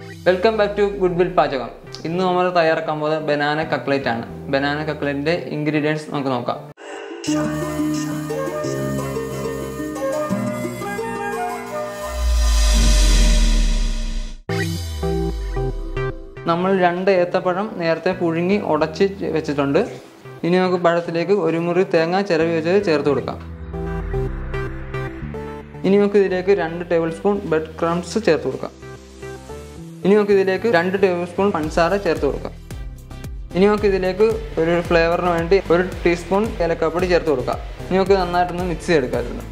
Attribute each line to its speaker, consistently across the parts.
Speaker 1: welcome back to good will പാചകം ഇന്ന് നമ്മൾ തയ്യാറാക്കാൻ പോകുന്നത് ബനാന കട്ട്ലേറ്റ് ആണ് ബനാന കട്ട്ലേറ്റിന്റെ ഇൻഗ്രീഡിയൻസ് നമുക്ക് നോക്കാം നമ്മൾ രണ്ട് ഏത്തപ്പഴം നേരത്തെ പുഴുങ്ങി ഉടച്ച് വെച്ചിട്ടുണ്ട് ഇനി നമുക്ക് പഴത്തിലേക്ക് ഒരു മുറി തേങ്ങ ചിരവി വെച്ചത് ചേർത്ത് കൊടുക്കാം ഇനി നമുക്ക് ഇതിലേക്ക് രണ്ട് ടേബിൾ സ്പൂൺ ബ്രെഡ് ക്രംസ് ചേർത്ത് കൊടുക്കാം ഇനി നമുക്ക് ഇതിലേക്ക് രണ്ട് ടേബിൾ സ്പൂൺ പഞ്ചസാര ചേർത്ത് കൊടുക്കാം ഇനി നമുക്ക് ഇതിലേക്ക് ഒരു ഫ്ലേവറിന് വേണ്ടി ഒരു ടീസ്പൂൺ ഏലക്കാപ്പൊടി ചേർത്ത് കൊടുക്കാം ഇനി നമുക്ക് നന്നായിട്ടൊന്ന് മിക്സ് ചെയ്തെടുക്കാമായിരുന്നു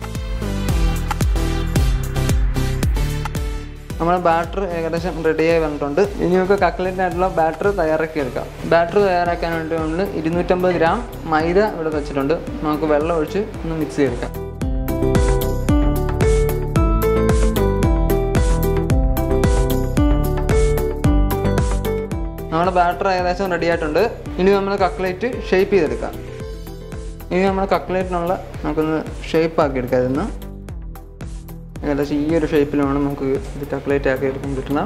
Speaker 1: നമ്മുടെ ബാറ്റർ ഏകദേശം റെഡിയായി വന്നിട്ടുണ്ട് ഇനി നമുക്ക് കട്ട്ലറ്റിനായിട്ടുള്ള ബാറ്റർ തയ്യാറാക്കി എടുക്കാം ബാറ്റർ തയ്യാറാക്കാൻ വേണ്ടി നമ്മൾ ഇരുന്നൂറ്റമ്പത് ഗ്രാം മൈദ ഇവിടെ വെച്ചിട്ടുണ്ട് നമുക്ക് വെള്ളം ഒഴിച്ച് ഒന്ന് മിക്സ് ചെയ്തെടുക്കാം നമ്മുടെ ബാറ്റർ ഏകദേശം റെഡി ആയിട്ടുണ്ട് ഇനി നമ്മൾ കട്ട്ലേറ്റ് ഷേപ്പ് ചെയ്തെടുക്കാം ഇനി നമ്മൾ കട്ട്ലേറ്റിനുള്ള നമുക്കൊന്ന് ഷേപ്പ് ആക്കി എടുക്കാം ഇതിന്ന് ഏകദേശം ഈ ഒരു ഷേപ്പിൽ വേണം നമുക്ക് ഇത് കട്ട്ലേറ്റ് ആക്കി എടുക്കാൻ പറ്റുന്ന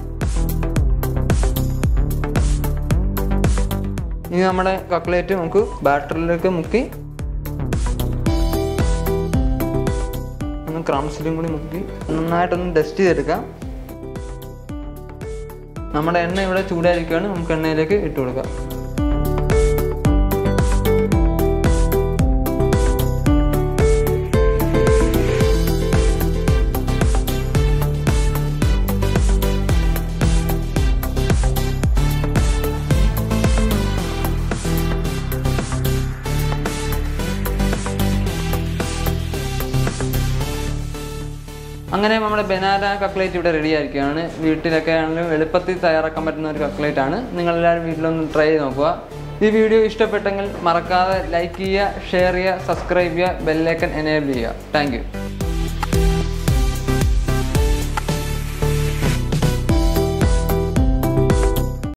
Speaker 1: ഇനി നമ്മുടെ കട്ട്ലേറ്റ് നമുക്ക് ബാറ്ററിലേക്ക് മുക്കി ഒന്ന് ക്രംസിലും കൂടി മുക്കി നന്നായിട്ടൊന്ന് ഡസ്റ്റ് ചെയ്തെടുക്കാം നമ്മുടെ എണ്ണ ഇവിടെ ചൂടായിരിക്കുകയാണ് നമുക്ക് എണ്ണയിലേക്ക് ഇട്ട് കൊടുക്കാം അങ്ങനെ നമ്മുടെ ബനാന കട്ട്ലേറ്റ് ഇവിടെ റെഡി ആയിരിക്കുകയാണ് വീട്ടിലൊക്കെ ആണെങ്കിലും എളുപ്പത്തിൽ തയ്യാറാക്കാൻ പറ്റുന്ന ഒരു കട്ട്ലേറ്റ് ആണ് നിങ്ങളെല്ലാവരും വീട്ടിലൊന്ന് ട്രൈ ചെയ്ത് നോക്കുക ഈ വീഡിയോ ഇഷ്ടപ്പെട്ടെങ്കിൽ മറക്കാതെ ലൈക്ക് ചെയ്യുക ഷെയർ ചെയ്യുക സബ്സ്ക്രൈബ് ചെയ്യുക ബെല്ലൈക്കൻ എനേബിൾ ചെയ്യുക താങ്ക്